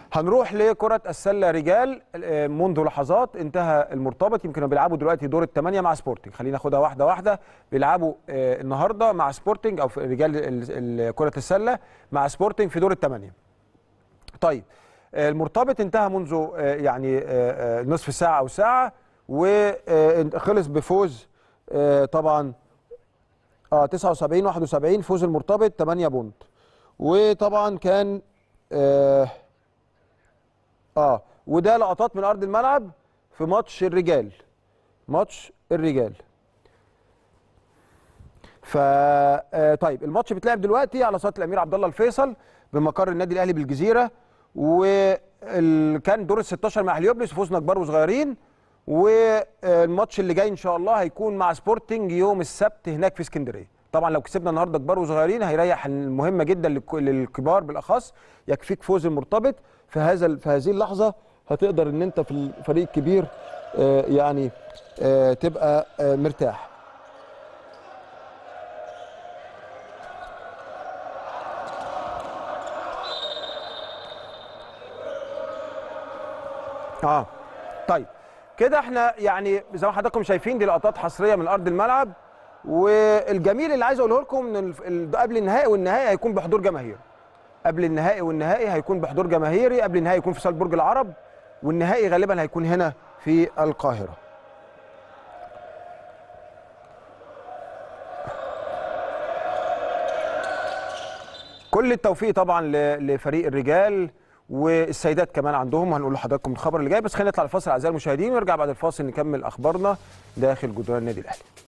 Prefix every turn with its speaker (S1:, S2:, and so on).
S1: هنروح لكرة السلة رجال آه، منذ لحظات انتهى المرتبط يمكن بيلعبوا دلوقتي دور الثمانية مع سبورتنج خلينا ناخدها واحدة واحدة بيلعبوا آه، النهاردة مع سبورتنج أو في رجال ال- ال- كرة السلة مع سبورتنج في دور الثمانية طيب آه، المرتبط انتهى منذ آه، يعني آه، آه، نصف ساعة أو ساعة وخلص بفوز آه، طبعا اه 79 71 فوز المرتبط 8 بونت وطبعا كان اه, آه وده لقطات من ارض الملعب في ماتش الرجال ماتش الرجال ف آه، طيب الماتش بيتلعب دلوقتي على صاله الامير عبد الله الفيصل بمقر النادي الاهلي بالجزيره وكان دور ال 16 مع هليوبلس فوزنا كبار وصغيرين والماتش اللي جاي ان شاء الله هيكون مع سبورتنج يوم السبت هناك في اسكندريه طبعا لو كسبنا النهارده كبار وصغيرين هيريح المهمه جدا للك- للكبار بالاخص يكفيك فوز المرتبط في هذا في هذه اللحظه هتقدر ان انت في الفريق الكبير آه، يعني آه، تبقى آه، مرتاح اه طيب كده احنا يعني زي ما حضراتكم شايفين دي لقطات حصريه من ارض الملعب والجميل اللي عايز اقوله لكم ان الف- ال- قبل النهائي والنهائي هيكون بحضور جماهير قبل النهائي والنهائي هيكون بحضور جماهيري قبل النهائي يكون في صاله برج العرب والنهائي غالبا هيكون هنا في القاهره كل التوفيق طبعا ل- لفريق الرجال والسيدات كمان عندهم هنقول لحضراتكم الخبر اللي جاي بس خلينا نطلع الفاصل اعزائي المشاهدين ونرجع بعد الفاصل نكمل اخبارنا داخل جدران النادي الاهلي